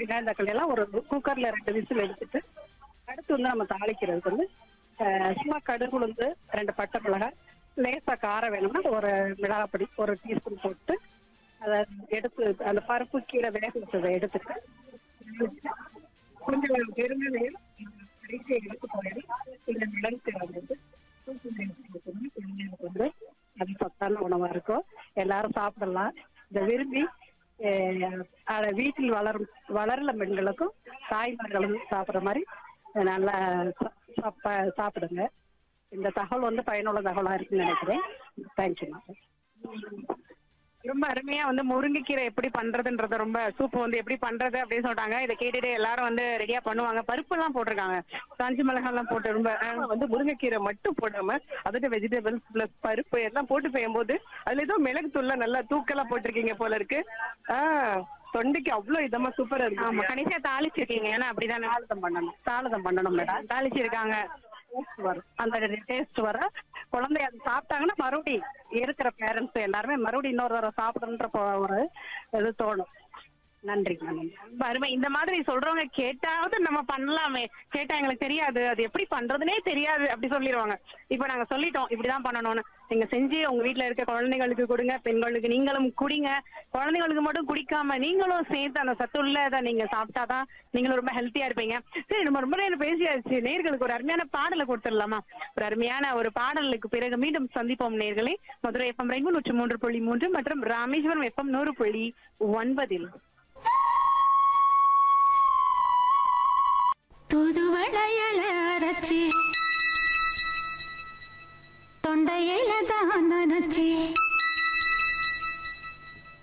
வெங்காயம் தக்காளி எல்லாம் ஒரு குக்கர்ல ரெண்டு விசில் எடுத்துட்டு அடுத்து வந்து நம்ம தாளிக்கிறதுக்கு வந்து அஹ், சும்மா கடுகு உளுந்து ரெண்டு பட்டை மிளகாய் லேசா காரம் வேணும்னா ஒரு மிளகாய் பொடி ஒரு டீஸ்பூன் போட்டு அதை எடுத்து அந்த பருப்பு கீரை வேக வச்சதை எடுத்துட்டு கொஞ்சம் பெருமையிலையும் கடைசியை எடுத்து போயிடு இந்த மிளகு தேவை வந்து குழந்தைங்களுக்கு வந்து அது சத்தான உணவா இருக்கும் எல்லாரும் சாப்பிடலாம் இதை விரும்பி அஹ், அஹ், வீட்டில் வளரும் வளரல பெண்களுக்கும் தாய்மார்களும் சாப்பிடுற மாதிரி நல்லா சா- சாப்ப- சாப்பிடுங்க இந்த தகவல் வந்து பயனுள்ள தகவலா இருக்குன்னு நினைக்கிறேன் தேங்க்யூ ரொம்ப அருமையா வந்து முருங்கைக்கீரை எப்படி பண்றதுன்றத ரொம்ப சூப் வந்து எப்படி பண்றது அப்படின்னு சொல்லிட்டாங்க இதை கேட்டுட்டு எல்லாரும் வந்து ரெடியா பண்ணுவாங்க பருப்பு எல்லாம் போட்டிருக்காங்க காஞ்சி மிளகாய் எல்லாம் போட்டு ரொம்ப ஆனா வந்து முருங்கைக்கீரை மட்டும் போடாம அதோட வெஜிடபிள்ஸ் பிளஸ் பருப்பு எல்லாம் போட்டு செய்யும்போது அதுல ஏதோ மிளகு தூள்ல நல்லா தூக்கலா போட்டிருக்கீங்க போல இருக்கு ஆஹ் தொண்டைக்கு அவ்வளவு இதமா சூப்பரா ஆமா இருக்கு கடைசியா தாளிச்சிருக்கீங்க ஏன்னா அப்படிதானே தாளிதம் பண்ணணும் தாளிதம் பண்ணணும் மேடம் தாளிச்சிருக்காங்க டேஸ்ட் வரும் அந்த டேஸ்ட் வர குழந்தை அது சாப்பிட்டாங்கன்னா மறுபடியும் இருக்கிற பேரண்ட்ஸ் எல்லாருமே மறுபடியும் இன்னொரு தடவை சாப்பிடணுன்ற போ- ஒரு இது தோணும் நன்றிங்க நன்றி ரொம்ப அருமை இந்த மாதிரி சொல்றவங்க கேட்டாவது நம்ம பண்ணலாமே கேட்டா எங்களுக்கு தெரியாது அது எப்படி பண்றதுனே தெரியாது அப்படி சொல்லிடுவாங்க இப்ப நாங்க சொல்லிட்டோம் இப்படிதான் பண்ணணும்னு நீங்க செஞ்சு உங்க வீட்ல இருக்க குழந்தைகளுக்கு கொடுங்க பெண்களுக்கு நீங்களும் குடிங்க குழந்தைங்களுக்கு மட்டும் குடிக்காம நீங்களும் சேர்த்து அந்த சத்துள்ளதை நீங்க சாப்பிட்டாதான் நீங்களும் ரொம்ப ஹெல்த்தியா இருப்பீங்க சரி நம்ம ரொம்ப நேரம் பேசியாச்சு நேர்களுக்கு ஒரு அருமையான பாடலை கொடுத்துடலாமா ஒரு அருமையான ஒரு பாடலுக்கு பிறகு மீண்டும் சந்திப்போம் நேர்களே மதுரை எஃப்எம் ரெண்டு நூற்று மூன்று புள்ளி மூன்று மற்றும் ராமேஸ்வரம் எஃப்எம் நூறு புள்ளி ஒன்பதில் தூதுவளையல அரைச்சி தொண்டையில தான் நினைச்சி